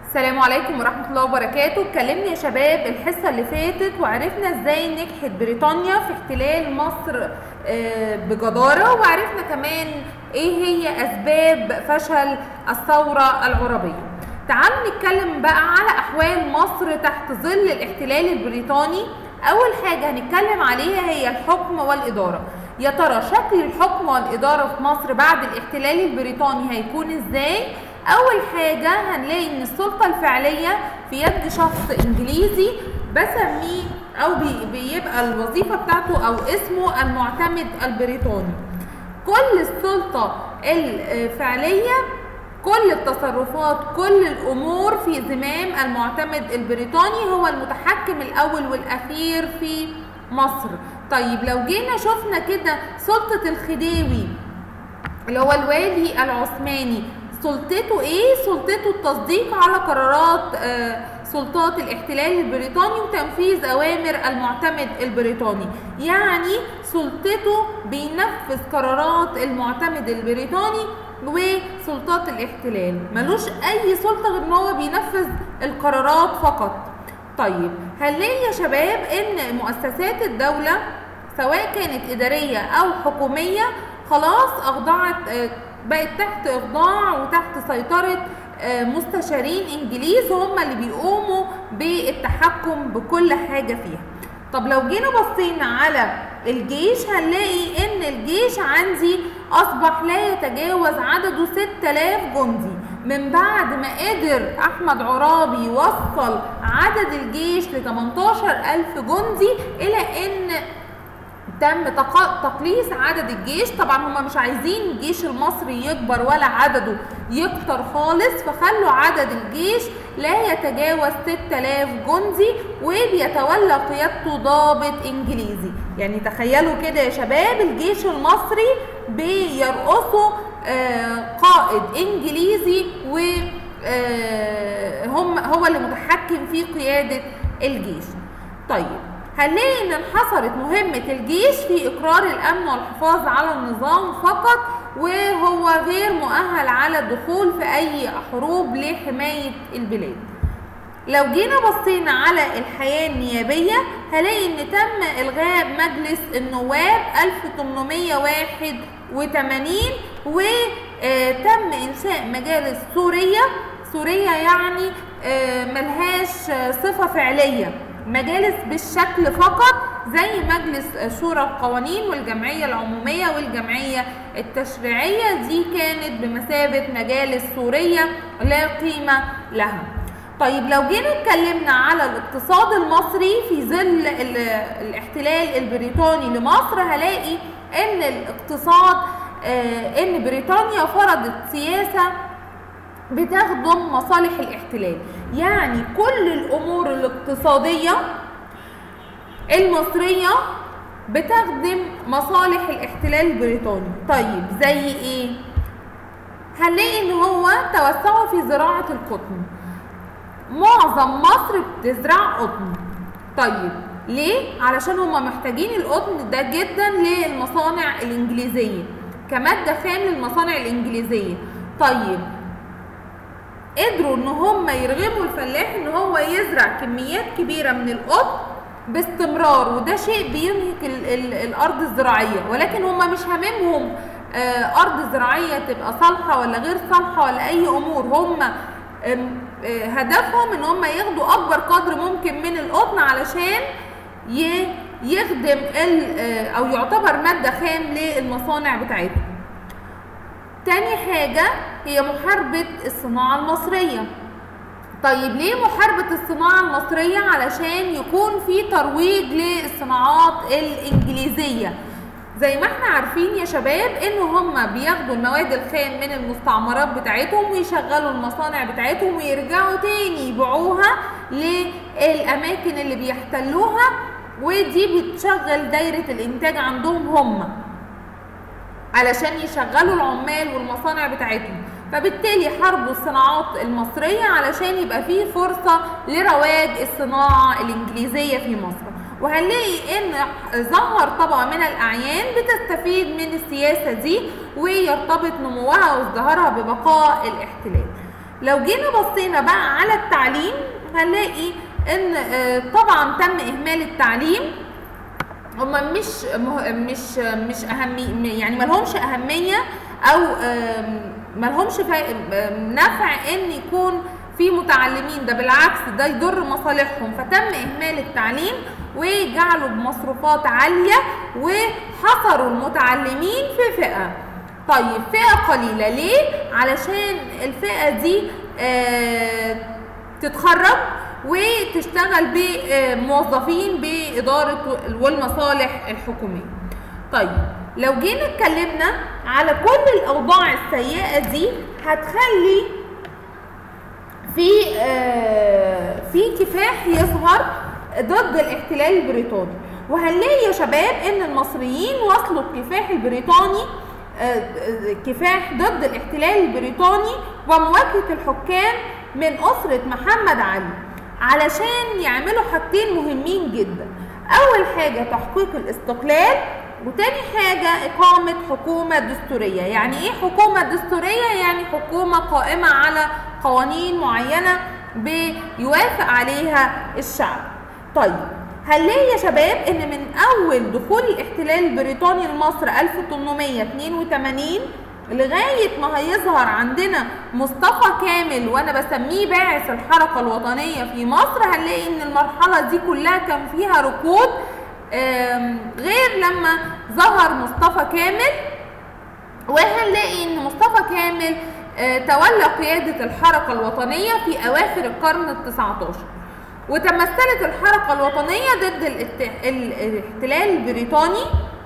السلام عليكم ورحمة الله وبركاته اتكلمنا يا شباب الحصة اللي فاتت وعرفنا ازاي نجحت بريطانيا في احتلال مصر آه، بجدارة وعرفنا كمان ايه هي اسباب فشل الثورة العربية تعالوا نتكلم بقى على احوال مصر تحت ظل الاحتلال البريطاني اول حاجة هنتكلم عليها هي الحكم والادارة يا ترى شكل الحكم والادارة في مصر بعد الاحتلال البريطاني هيكون ازاي اول حاجة هنلاقي ان السلطة الفعلية في يد شخص انجليزي بسميه او بي- بيبقى الوظيفة بتاعته او اسمه المعتمد البريطاني كل السلطة الفعلية كل التصرفات كل الامور في زمام المعتمد البريطاني هو المتحكم الاول والاخير في مصر طيب لو جينا شفنا كده سلطة الخديوي اللي هو الوالي العثماني سلطته ايه سلطته التصديق على قرارات آه، سلطات الاحتلال البريطاني وتنفيذ اوامر المعتمد البريطاني يعني سلطته بينفذ قرارات المعتمد البريطاني وسلطات الاحتلال ملوش اي سلطه غير ان هو بينفذ القرارات فقط طيب هنلاقي يا شباب ان مؤسسات الدوله سواء كانت اداريه او حكوميه خلاص اخضعت آه، بقت تحت اخضاع وتحت سيطره آه، مستشارين انجليز هم اللي بيقوموا بالتحكم بكل حاجه فيها طب لو جينا بصينا على الجيش هنلاقي ان الجيش عندي اصبح لا يتجاوز عدده 6000 جندي من بعد ما قدر احمد عرابي يوصل عدد الجيش ل 18000 جندي الى ان تم تق- تقليص عدد الجيش طبعا هم مش عايزين الجيش المصري يكبر ولا عدده يكتر خالص فخلوا عدد الجيش لا يتجاوز 6000 جندي وبيتولى قيادته ضابط انجليزي يعني تخيلوا كده يا شباب الجيش المصري بيرقصوا آه، قائد انجليزي و آه، هم هو اللي متحكم في قياده الجيش طيب هنلاقي ان انحصرت مهمة الجيش في اقرار الامن والحفاظ على النظام فقط وهو غير مؤهل على الدخول في اي حروب لحماية البلاد لو جينا بصينا على الحياة النيابية هلاقي ان تم الغاء مجلس النواب 1881 وتم انشاء مجالس سورية سورية يعني آه، ملهاش آه، صفة فعلية مجالس بالشكل فقط زي مجلس شورى القوانين والجمعية العمومية والجمعية التشريعية دي كانت بمثابة مجالس سورية لا قيمة لها طيب لو جينا اتكلمنا على الاقتصاد المصري في ظل ال- الاحتلال البريطاني لمصر هلاقي ان الاقتصاد آه، ان بريطانيا فرضت سياسه بتخدم مصالح الاحتلال يعني كل الامور الاقتصاديه المصريه بتخدم مصالح الاحتلال البريطاني طيب زي ايه هنلاقي ان هو توسعوا في زراعه القطن معظم مصر بتزرع قطن طيب ليه علشان هما محتاجين القطن ده جدا للمصانع الانجليزيه كماده خام للمصانع الانجليزيه طيب قدروا ان هم يرغموا الفلاح ان هو يزرع كميات كبيره من القطن باستمرار وده شيء بينهك ال ال الارض الزراعيه ولكن هم مش هاممهم آه ارض زراعيه تبقى صالحه ولا غير صالحه ولا اي امور هم آم، آه، هدفهم ان هم ياخدوا اكبر قدر ممكن من القطن علشان ي- يخدم ال- آه، او يعتبر ماده خام للمصانع بتاعتهم تاني حاجة هي محاربة الصناعة المصرية طيب ليه محاربة الصناعة المصرية علشان يكون في ترويج للصناعات الإنجليزية زي ما احنا عارفين يا شباب ان هم بياخدوا المواد الخام من المستعمرات بتاعتهم ويشغلوا المصانع بتاعتهم ويرجعوا تاني يبيعوها للأماكن اللي بيحتلوها ودي بتشغل دايرة الإنتاج عندهم هم علشان يشغلوا العمال والمصانع بتاعتهم فبالتالي حاربوا الصناعات المصرية علشان يبقى فيه فرصة لرواج الصناعة الإنجليزية في مصر وهنلاقي ان ظهر طبقة من الأعيان بتستفيد من السياسة دي ويرتبط نموها وازدهارها ببقاء الاحتلال لو جينا بصينا بقى على التعليم هنلاقي ان آه، طبعا تم اهمال التعليم هما مش مه- مش مش اهمي يعني ملهمش اهميه او آم، ملهمش فا- آم، نفع ان يكون في متعلمين ده بالعكس ده يضر مصالحهم فتم اهمال التعليم وجعله بمصروفات عاليه وحصروا المتعلمين في فئه طيب فئه قليله ليه علشان الفئه دي آه تتخرج وتشتغل بموظفين بإدارة والمصالح الحكومية طيب لو جينا اتكلمنا على كل الأوضاع السيئة دي هتخلي في آه، في كفاح يظهر ضد الاحتلال البريطاني وهنلاقي يا شباب ان المصريين وصلوا الكفاح البريطاني آه، آه، كفاح ضد الاحتلال البريطاني ومواجهة الحكام من أسرة محمد علي علشان يعملوا حاجتين مهمين جدا أول حاجة تحقيق الاستقلال وتاني حاجة إقامة حكومة دستورية يعني إيه حكومة دستورية؟ يعني حكومة قائمة على قوانين معينة بيوافق عليها الشعب طيب هنلاقي يا شباب ان من اول دخول الاحتلال البريطاني لمصر 1882 لغايه ما هيظهر عندنا مصطفى كامل وانا بسميه باعث الحركه الوطنيه في مصر هنلاقي ان المرحله دي كلها كان فيها ركود آم، غير لما ظهر مصطفى كامل وهنلاقي ان مصطفى كامل آه، تولى قيادة الحركة الوطنية في أواخر القرن التسعة عشر وتمثلت الحركة الوطنية ضد الات- ال- الاحتلال البريطاني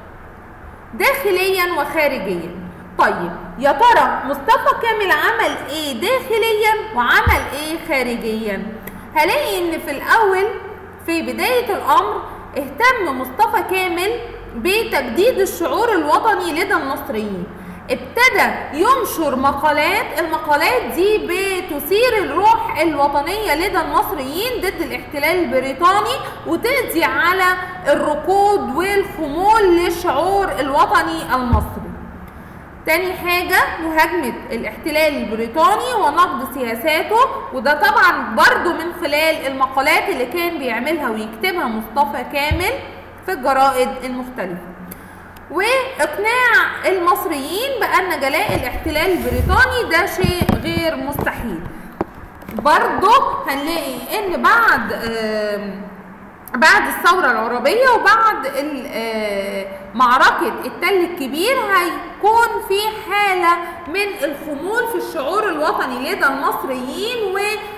داخليا وخارجيا طيب يا ترى مصطفى كامل عمل ايه داخليا وعمل ايه خارجيا هلاقي ان في الاول في بداية الامر اهتم مصطفى كامل بتجديد الشعور الوطني لدى المصريين ابتدى ينشر مقالات المقالات دي بتثير الروح الوطنية لدى المصريين ضد الاحتلال البريطاني وتقضي على الركود والخمول للشعور الوطني المصري تاني حاجة مهاجمة الاحتلال البريطاني ونقد سياساته وده طبعا برضو من خلال المقالات اللي كان بيعملها ويكتبها مصطفى كامل في الجرائد المختلفة واقناع المصريين بان جلاء الاحتلال البريطاني ده شيء غير مستحيل برضه هنلاقي ان بعد آم، بعد الثورة العربية وبعد ال- آه، معركة التل الكبير هيكون في حالة من الخمول في الشعور الوطني لدى المصريين و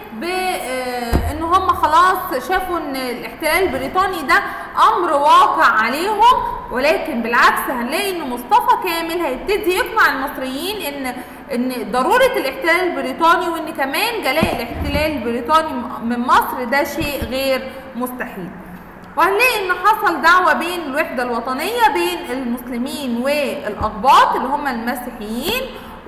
ان هم خلاص شافوا ان الاحتلال البريطاني ده امر واقع عليهم ولكن بالعكس هنلاقي ان مصطفى كامل هيبتدي يقنع المصريين ان ان ضروره الاحتلال البريطاني وان كمان جلاء الاحتلال البريطاني من مصر ده شيء غير مستحيل وهنلاقي ان حصل دعوه بين الوحده الوطنيه بين المسلمين والاقباط اللي هم المسيحيين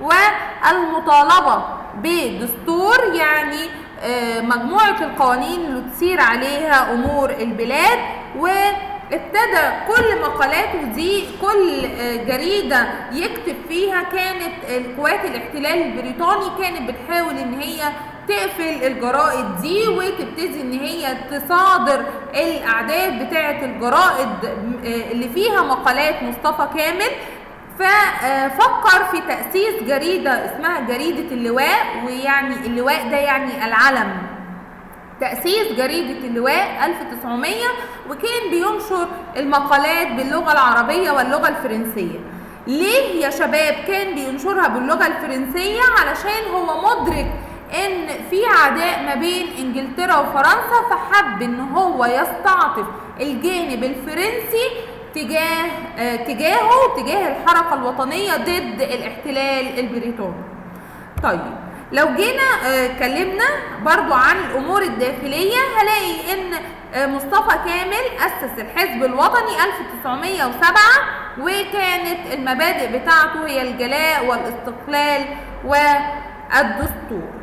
والمطالبه بدستور يعني آه، مجموعه القوانين اللي تسير عليها امور البلاد وابتدى كل مقالاته دي كل آه، جريده يكتب فيها كانت القوات الاحتلال البريطاني كانت بتحاول ان هي تقفل الجرائد دي وتبتدي ان هي تصادر الاعداد بتاعه الجرائد آه، اللي فيها مقالات مصطفى كامل ففكر في تأسيس جريدة اسمها جريدة اللواء ويعني اللواء ده يعني العلم تأسيس جريدة اللواء 1900 وكان بينشر المقالات باللغة العربية واللغة الفرنسية ليه يا شباب كان بينشرها باللغة الفرنسية علشان هو مدرك ان في عداء ما بين انجلترا وفرنسا فحب ان هو يستعطف الجانب الفرنسي تجاه آه تجاهه تجاه الحركة الوطنية ضد الاحتلال البريطاني طيب لو جينا آه، اتكلمنا برضو عن الامور الداخلية هلاقي ان آه، مصطفى كامل اسس الحزب الوطني 1907 وكانت المبادئ بتاعته هي الجلاء والاستقلال والدستور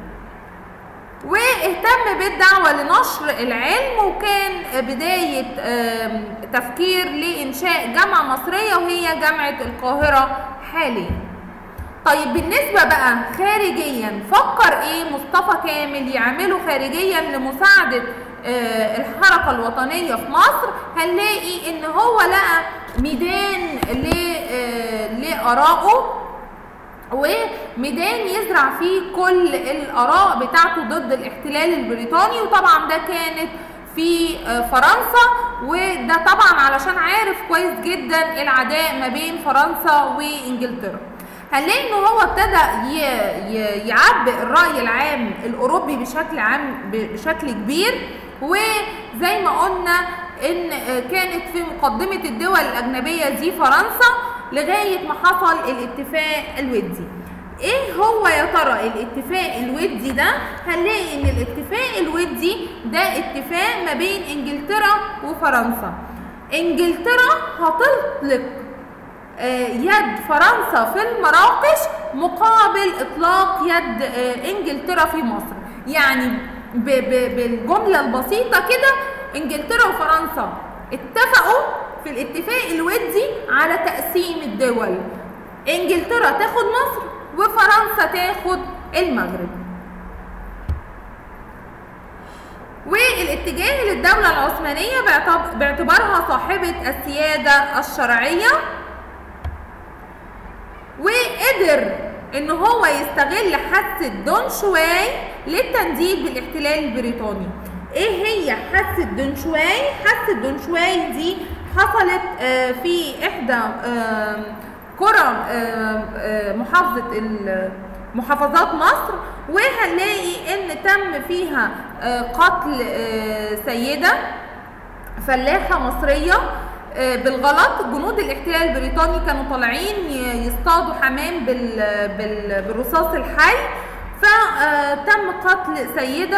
واهتم بالدعوة لنشر العلم وكان بداية آم، تفكير لإنشاء جامعة مصرية وهي جامعة القاهرة حاليا طيب بالنسبة بقى خارجيا فكر ايه مصطفى كامل يعمله خارجيا لمساعدة آه الحركة الوطنية في مصر هنلاقي ان هو لقى ميدان آه لآرائه وميدان يزرع فيه كل الآراء بتاعته ضد الاحتلال البريطاني وطبعا ده كانت في فرنسا وده طبعا علشان عارف كويس جدا العداء ما بين فرنسا وانجلترا هنلاقي ان هو ابتدى يعبئ الراي العام الاوروبي بشكل عام بشكل كبير وزي ما قلنا ان كانت في مقدمه الدول الاجنبيه دي فرنسا لغايه ما حصل الاتفاق الودي ايه هو يا ترى الاتفاق الودي ده هنلاقي ان الاتفاق الودي ده اتفاق ما بين انجلترا وفرنسا انجلترا هتطلق يد فرنسا في المراكش مقابل اطلاق يد انجلترا في مصر يعني بالجمله البسيطه كده انجلترا وفرنسا اتفقوا في الاتفاق الودي على تقسيم الدول انجلترا تاخد مصر وفرنسا تاخد المغرب والاتجاه للدولة العثمانية باعتبارها صاحبة السيادة الشرعية وقدر ان هو يستغل حادثة دون شواي للتنديد بالاحتلال البريطاني ايه هي حادثة دون شواي حادثة دون شواي دي حصلت في احدى قرى محافظة محافظات مصر وهنلاقي ان تم فيها قتل سيدة فلاحة مصرية بالغلط جنود الاحتلال البريطاني كانوا طالعين يصطادوا حمام بالرصاص الحي فتم قتل سيدة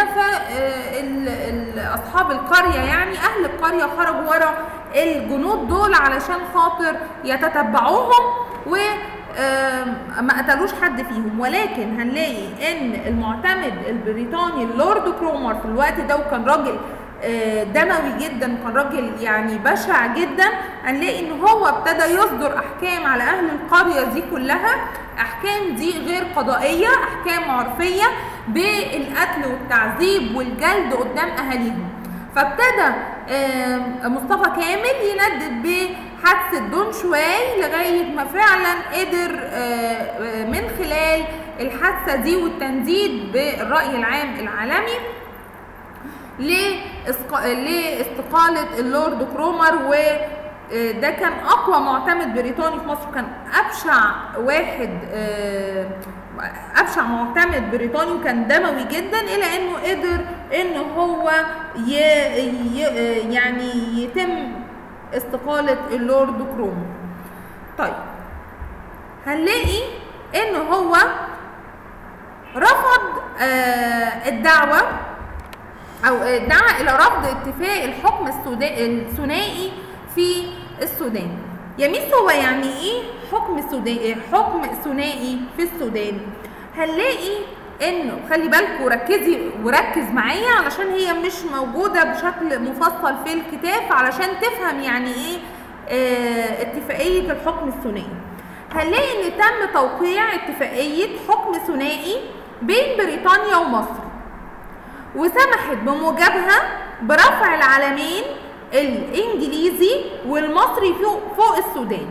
فأصحاب القرية يعني أهل القرية خرجوا ورا الجنود دول علشان خاطر يتتبعوهم و ما قتلوش حد فيهم ولكن هنلاقي ان المعتمد البريطاني اللورد كرومر في الوقت ده وكان راجل دموي جدا كان راجل يعني بشع جدا هنلاقي ان هو ابتدى يصدر احكام على اهل القريه دي كلها احكام دي غير قضائيه احكام عرفيه بالقتل والتعذيب والجلد قدام اهاليهم فابتدى مصطفى كامل يندد بحادثه دون شواي لغايه ما فعلا قدر من خلال الحادثه دي والتنديد بالراي العام العالمي لاستقالة اللورد كرومر وده كان أقوى معتمد بريطاني في مصر كان أبشع واحد أبشع معتمد بريطاني وكان دموي جدا إلى إنه قدر إن هو ي يعني يتم استقالة اللورد كرومر طيب هنلاقي إن هو رفض الدعوة او دعا الى رفض اتفاق الحكم الثنائي في السودان يميس هو يعني ايه حكم سوداني حكم ثنائي في السودان هنلاقي انه خلي بالكوا ركزي وركز معايا علشان هي مش موجوده بشكل مفصل في الكتاب علشان تفهم يعني ايه اه اتفاقيه الحكم الثنائي هنلاقي ان تم توقيع اتفاقيه حكم ثنائي بين بريطانيا ومصر وسمحت بموجبها برفع العلمين الانجليزي والمصري فوق, فوق السودان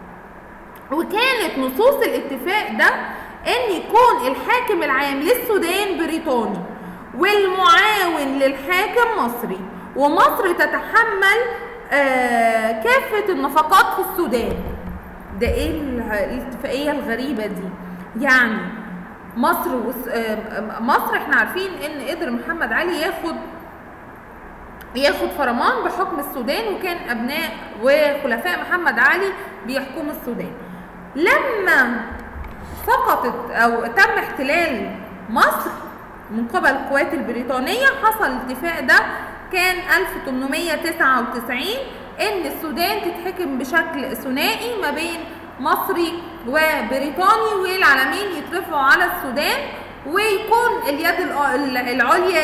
وكانت نصوص الاتفاق ده ان يكون الحاكم العام للسودان بريطاني والمعاون للحاكم مصري ومصر تتحمل آه كافة النفقات في السودان ده ايه الاتفاقية الغريبة دي يعني مصر وس... مصر احنا عارفين ان قدر محمد علي ياخد ياخد فرمان بحكم السودان وكان ابناء وخلفاء محمد علي بيحكموا السودان لما سقطت او تم احتلال مصر من قبل القوات البريطانية حصل الاتفاق ده كان 1899 ان السودان تتحكم بشكل ثنائي ما بين مصري وبريطاني والعلمين يترفعوا على السودان ويكون اليد العليا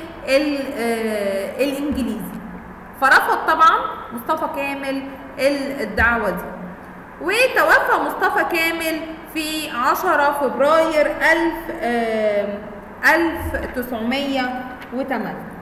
للانجليزي فرفض طبعا مصطفى كامل الدعوه دي وتوفى مصطفى كامل في 10 فبراير 1000 آه، 1908